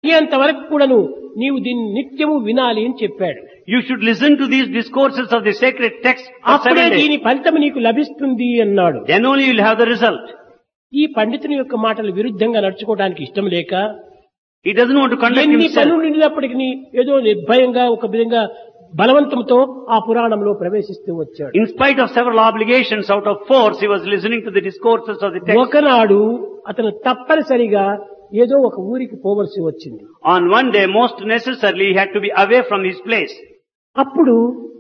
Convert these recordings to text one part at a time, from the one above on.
అయ్యేంత వరకు కూడాను నీవు దీన్ని నిత్యము వినాలి అని చెప్పాడు You should listen to these discourses of the sacred text for అప్పుడే seven days. దీని ఫలితం నీకు లభిస్తుంది అన్నాడు Then only you'll have the result. ఈ పండితుని యొక్క మాటలు విరుద్ధంగా నడుచుకోవడానికి ఇష్టం లేక He doesn't want to conduct ఎన్ని himself. పనులు నిండినప్పటికీ ఏదో నిర్భయంగా ఒక విధంగా బలవంతంతో ఆ పురాణంలో ప్రవేశిస్తూ వచ్చాడు In spite of several obligations out of force, he was listening to the discourses of the text. ఒకనాడు అతను తప్పనిసరిగా ఏదో ఒక ఊరికి పోవలసి వచ్చింది On one day, most necessarily, he had to be away from his place. అప్పుడు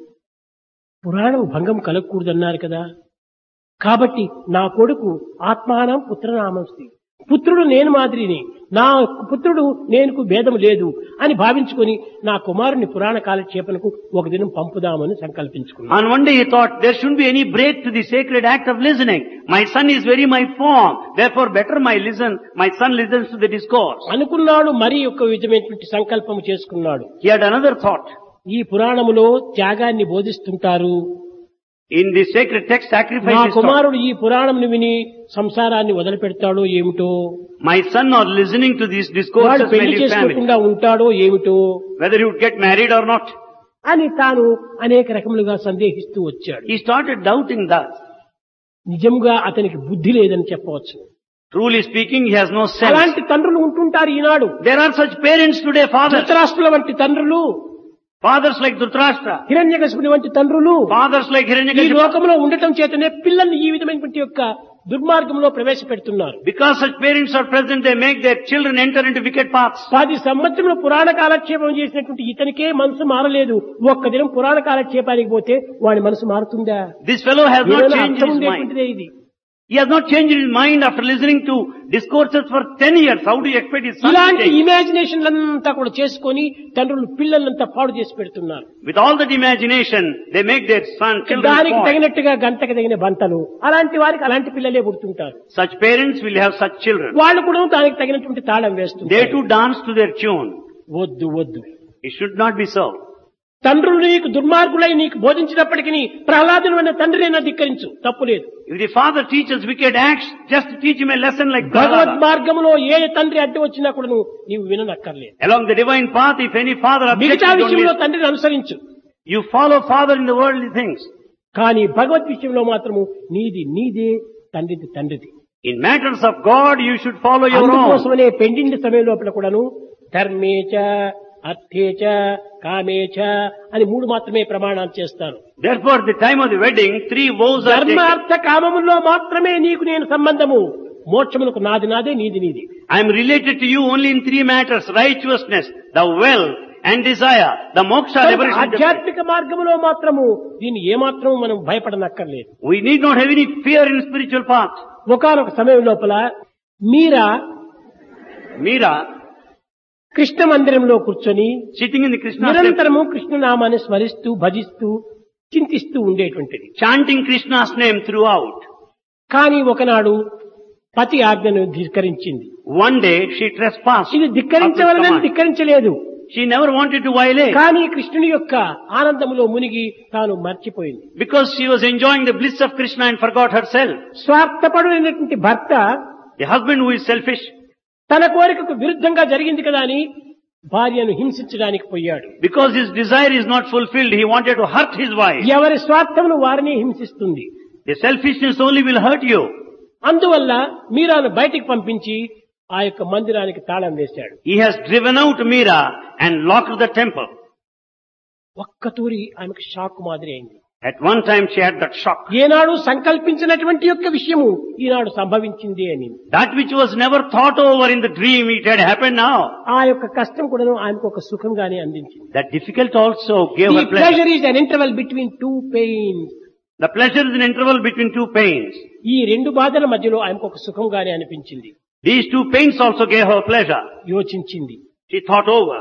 పురాణం భంగం కలగకూడదన్నారు కదా కాబట్టి నా కొడుకు ఆత్మానం పుత్రనామస్తి పుత్రుడు నేను మాదిరిని నా పుత్రుడు నేనుకు భేదం లేదు అని భావించుకొని నా కుమారుని పురాణ కాలక్షేపణకు ఒక దినం పంపుదామని సంకల్పించుకున్నాను On one day he thought, there shouldn't be any break to the sacred act of listening. My son is very my form. Therefore better my listen, my son listens to the discourse. అనుకున్నాడు మరి ఒక విధమైనటువంటి సంకల్పం చేసుకున్నాడు He had another thought. ఈ పురాణములో త్యాగాన్ని బోధిస్తుంటారు In the sacred text, నా sacrifice is taught. కుమారుడు ఈ పురాణంను విని సంసారాన్ని వదిలిపెడతాడో ఏమిటో My son not listening to these వాడు discourses may పెళ్లి leave family. చేసుకోకుండా ఉంటాడో ఏమిటో Whether he would get married or not. అని తాను అనేక రకములుగా సందేహిస్తూ వచ్చాడు He started doubting that. నిజంగా అతనికి బుద్ధి లేదని చెప్పవచ్చు Truly speaking, he has no sense. అలాంటి తండ్రులు ఉంటుంటారు ఈనాడు There are such parents today, fathers. ధృతరాష్ట్రుల వంటి తండ్రులు Fathers like Dhritarashtra. హిరణ్యకశిపుని వంటి తండ్రులు Fathers like ఈ Hiranyakashipu. లోకంలో ఉండటం చేతనే పిల్లల్ని ఈ విధమైనటువంటి యొక్క దుర్మార్గంలో ప్రవేశపెడుతున్నారు Because such parents are present, they make their children enter into wicked paths. పది సంవత్సరంలో పురాణ కాలక్షేపం చేసినటువంటి ఇతనికే మనసు మారలేదు ఒక్క దినం పురాణ కాలక్షేపానికి పోతే వాడి మనసు మారుతుందా This fellow has not ఏదైనా changed అర్థం his mind. ఉండేటువంటిదే ఇది He has not changed his mind after listening to discourses for 10 years. How do you expect his son to ఇలాంటి change? ఇమాజినేషన్లంతా కూడా చేసుకొని తండ్రులు పిల్లలంతా పాడు చేసి పెడుతున్నారు With all that imagination, they make their son, children దానికి spoil. తగినట్టుగా గంటకి తగిన బంతలు అలాంటి వారికి అలాంటి పిల్లలే పుడుతుంటారు Such parents will have such children. వాళ్ళు కూడా దానికి తగినటువంటి తాళం They వేస్తుంటారు too dance to their tune. వద్దు వద్దు It should not be so. తండ్రులు నీకు దుర్మార్గులై నీకు బోధించినప్పటికీ ప్రహ్లాదుని అన్న తండ్రినైనా ధిక్కరించు తప్పు లేదు If the father teaches wicked acts, just teach him a lesson like భగవద్ Prahlada. మార్గంలో ఏ తండ్రి అడ్డు వచ్చినా కూడా నువ్వు నీవు విననక్కర్లేదు Along the divine path, if any father objects, మిగతా you don't విషయంలో listen. తండ్రిని అనుసరించు You follow father in the worldly things. కానీ భగవద్ విషయంలో మాత్రము నీది నీదే తండ్రిది తండ్రిది In matters of God, you should follow your own. అందుకోసమనే పెండింటి సమయం లోపల కూడాను ధర్మేచ అర్థేచ కామేచ అని మూడు మాత్రమే ప్రమాణాలు చేస్తారు Therefore, at the time of the wedding, three vows are taken. ధర్మార్థ కామముల్లో మాత్రమే నీకు నేను సంబంధము మోక్షములకు నాది నాదే నీది నీది I am related to you only in three matters, righteousness, the will, and desire. The moksha liberation. ఆధ్యాత్మిక మార్గములో మాత్రము దీన్ని ఏమాత్రము మనం భయపడనక్కర్లేదు We need not have any fear in spiritual path. ఒకనొక సమయం లోపల మీరా Meera, కృష్ణ మందిరంలో కూర్చొని sitting in the Krishna temple, నిరంతరము కృష్ణనామాన్ని స్మరిస్తూ భజిస్తూ చింతిస్తూ ఉండేటువంటిది chanting Krishna's name throughout. కానీ ఒకనాడు పతి ఆజ్ఞను ధిక్కరించింది One day, she trespassed. ఇది of his ధిక్కరించవలనని command. ధిక్కరించలేదు She never wanted to violate. కానీ కృష్ణుని యొక్క ఆనందములో మునిగి తాను మర్చిపోయింది Because she was enjoying the bliss of Krishna and forgot herself. స్వార్థపడునటువంటి భర్త The husband who is selfish, తన కోరికకు విరుద్ధంగా జరిగింది కదా అని భార్యను హింసించడానికి పోయాడు because his desire is not fulfilled, he wanted to hurt his wife. ఎవరి స్వార్థమును వారిని హింసిస్తుంది The selfishness only will hurt you. అందువల్ల మీరాను బయటికి పంపించి ఆ యొక్క మందిరానికి తాళం వేశాడు He has driven out Meera and locked the temple. ఒక్క తూరి ఆమెకు షాక్ మాదిరి అయింది At one time she had that shock. ఏనాడు సంకల్పించినటువంటి యొక్క విషయము ఈనాడు సంభవించింది అని That which was never thought over in the dream, it had happened now. ఆ యొక్క కష్టం కూడాను ఆమెకు ఒక సుఖంగానే అందించింది That difficult also gave ఈ her pleasure. Pleasure is an interval between two pains The pleasure is an interval between two pains. ఈ రెండు బాధల మధ్యలో ఆమెకు ఒక సుఖంగానే అనిపించింది These two pains also gave her pleasure. యోచించింది She thought over.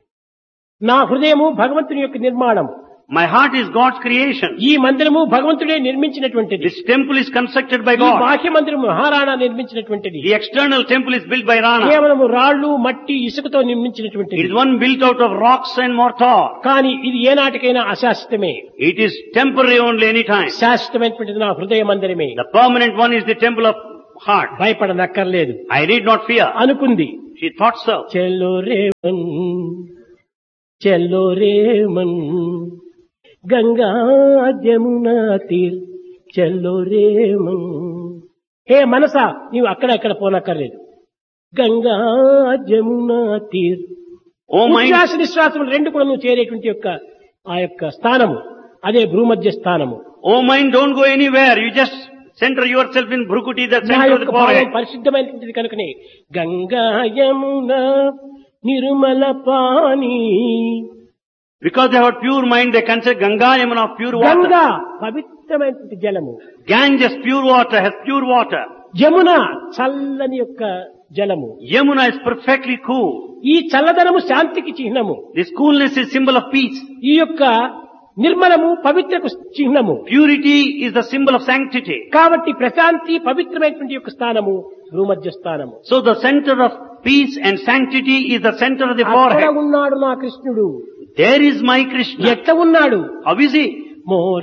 నా హృదయము భగవంతుని యొక్క నిర్మాణం My heart is God's creation. ఈ మందిరము భగవంతుడే నిర్మించినటువంటిది This temple is constructed by ఈ God. బాహ్య మందిరము Maharana నిర్మించినటువంటిది The external temple is built by Rana. కేవలము రాళ్లు మట్టి ఇసుకతో It నిర్మించినటువంటిది is one built out of rocks and mortar. కానీ ఇది ఏనాటికైనా అశాశ్వతమే It is temporary only any time. శాశ్వతమైనటువంటిది నా హృదయ మందిరమే The permanent one is the temple of heart. భయపడనక్కర్లేదు I need not fear. అనుకుంది She thought so. చెల్లో రేమన్ చెల్లో రేమన్ గంగా జమునా తీర్ చెల్లో రేమన్ హే మనసా నీవు అక్కడ ఎక్కడ పోనక్కర్లేదు గంగా జమునా తీర్ Oh mind, ఉచ్ఛ్వాస నిశ్వాసములు రెండు కూడా నువ్వు చేరేటువంటి యొక్క ఆ యొక్క స్థానము అదే భూమధ్య స్థానము oh mind, don't go anywhere. You just center yourself in Bhrukuti, the నా center of యొక్క the భావం forehead. పరిశుద్ధమైనటువంటిది కనుకనే గంగా యమున నిర్మల పాని Because they have pure mind, they consider Ganga Yamuna of pure water. Ganga పవిత్రమైనటువంటి జలము Ganges, pure water, has pure water. Yamuna చల్లని యొక్క జలము Yamuna is perfectly cool. ఈ చల్లదనము శాంతికి చిహ్నము This coolness is symbol of peace. ఈ యొక్క నిర్మలము పవిత్రకు చిహ్నము Purity is the symbol of sanctity. కాబట్టి ప్రశాంతి పవిత్రమైనటువంటి యొక్క స్థానము భూమధ్య స్థానము So the center of peace and sanctity is the center of the అక్కడ forehead. ఉన్నాడు నా కృష్ణుడు There is my Krishna. ఎట్ట ఉన్నాడు How is he? మోర